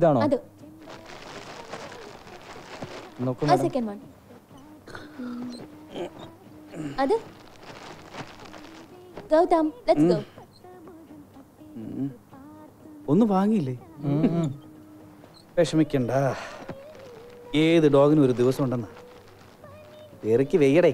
ഇതാണോ അത് നോക്കൂ ആ madam. സെക്കൻഡ് വൺ അത് ഗൗതം ലെറ്റ്സ് ഗോ ഒന്ന് വാങ്ങിയില്ലേ വിഷമിക്കണ്ട ഏത് ഡോഗിനും ഒരു ദിവസം ഉണ്ടെന്നാ ഇറക്കി വെയ്യടേ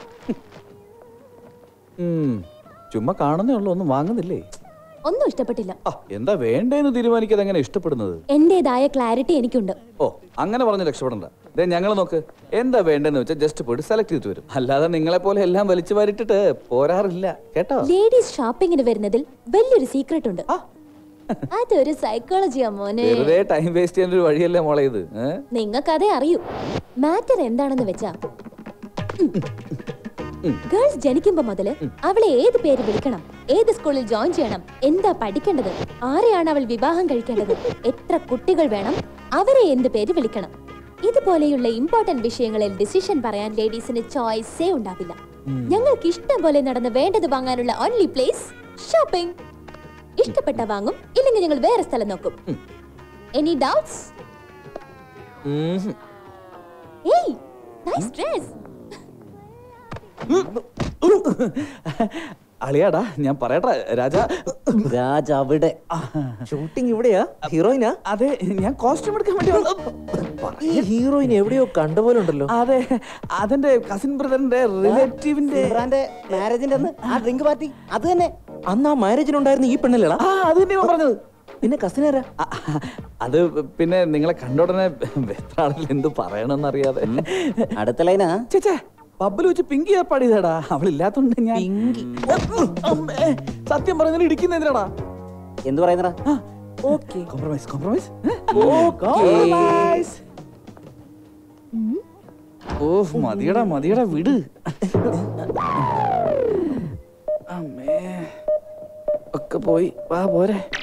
ഉം. ചുമ്മാ കാണുന്നേ ഉള്ളൂ ഒന്നും വാങ്ങുന്നില്ലേ ഒന്നും ഇഷ്ടപ്പെട്ടില്ല ആ എന്താ വേണ്ടേന്ന് തീരുമാനിക്കാതെ എങ്ങനെ ഇഷ്ടപ്പെടുന്നത് എന്റേതായ ക്ലാരിറ്റി എനിക്കുണ്ട് ഓ അങ്ങനെ പറഞ്ഞ് രക്ഷപ്പെടണ്ട ദേ ഞങ്ങൾ നോക്ക് എന്താ വേണ്ടെന്ന് വെച്ചാൽ ജസ്റ്റ് പോയിട്ട് സെലക്ട് ചെയ്തിട്ട് വരും അല്ലാതെ നിങ്ങളെ പോലെ എല്ലാം വലിച്ചു വാരിട്ടിട്ട് പോരാറില്ല കേട്ടോ ലേഡീസ് ഷോപ്പിങ്ങിന് വരുന്നതിൽ വലിയൊരു സീക്രട്ട് ഉണ്ട് അതൊരു സൈക്കോളജിയാ മോനെ വെറുതെ ടൈം വേസ്റ്റ് ചെയ്യാൻ ഒരു വഴിയല്ലേ മോളെ ഇത് ഏ? നിങ്ങൾക്കതേ അറിയൂ മാറ്റർ എന്താണെന്ന് വെച്ചാ ഗേൾസ് ജനിക്കുമ്പോ മുതല് അവളെ ഏത് പേര് വിളിക്കണം ഏത് സ്കൂളിൽ ജോയിൻ ചെയ്യണം എന്താ പഠിക്കേണ്ടത് ആരെയാണ് അവൾ വിവാഹം കഴിക്കേണ്ടത് എത്ര കുട്ടികൾ വേണം അവരെ എന്ത് പേര് വിളിക്കണം ഇതുപോലെയുള്ള ഇമ്പോർട്ടന്റ് വിഷയങ്ങളിൽ ഡിസിഷൻ പറയാൻ ലേഡീസിന് ചോയ്സേ ഉണ്ടാവില്ല ഞങ്ങൾക്ക് ഇഷ്ടം പോലെ നടന്ന് വേണ്ടത് വാങ്ങാനുള്ള ഓൺലി പ്ലേസ് ഷോപ്പിംഗ് ഇഷ്ടപ്പെട്ട വാങ്ങും ഇല്ലെങ്കിൽ ഞങ്ങൾ വേറെ സ്ഥലം നോക്കും എനി ഡൗട്ട്സ് ഉം. ഏയ് നൈസ് ഡ്രസ് അളിയാടാ ഞാൻ പറയട്ടെ രാജാ രാജ അവിടെ ഷൂട്ടിംഗ് ഇവിടെയാ ഹീറോയിനാ അതെ ഞാൻ കോസ്റ്റ്യൂം എടുക്കാൻ വേണ്ടി വന്ന- ഈ ഹീറോയിൻ എവിടെയോ കണ്ട പോലെ ഉണ്ടല്ലോ അതെ അതെന്റെ കസിൻ ബ്രദറിന്റെ റിലേറ്റീവിന്റെ ഇമ്രാന്റെ മാരേജിന്റെ അന്ന് ആ ഡ്രിങ്ക് പാർട്ടി അത് തന്നെ അന്ന് ആ മാരേജിനുണ്ടായിരുന്ന ഈ പെണ്ണല്ലേടാ ആ അത് തന്നെ ഞാൻ പറഞ്ഞത് പിന്നെ കസിനാരാ ആ, അത് പിന്നെ നിങ്ങളെ കണ്ടോടനെ വെത്രാളിൽ എന്ത് പറയണമെന്നറിയാതെ അടുത്ത ലൈനാ ചേച്ചേ പബ്ബിൽ വെച്ച് പിങ്കി ഏർപ്പാട് ചെയ്തടാ അവളില്ലാത്തോണ്ട് ഞാൻ അമ്മേ, സത്യം പറഞ്ഞാൽ ഇടിക്കുന്ന എന്തിനാടാ എന്ത് പറയുന്നടാ ഓക്കെ കോംപ്രമൈസ് കോംപ്രമൈസ് ഓ മതിയടാ മതിയടാ വിട് അമ്മേ ഒക്കെ പോയി വാ പോരെ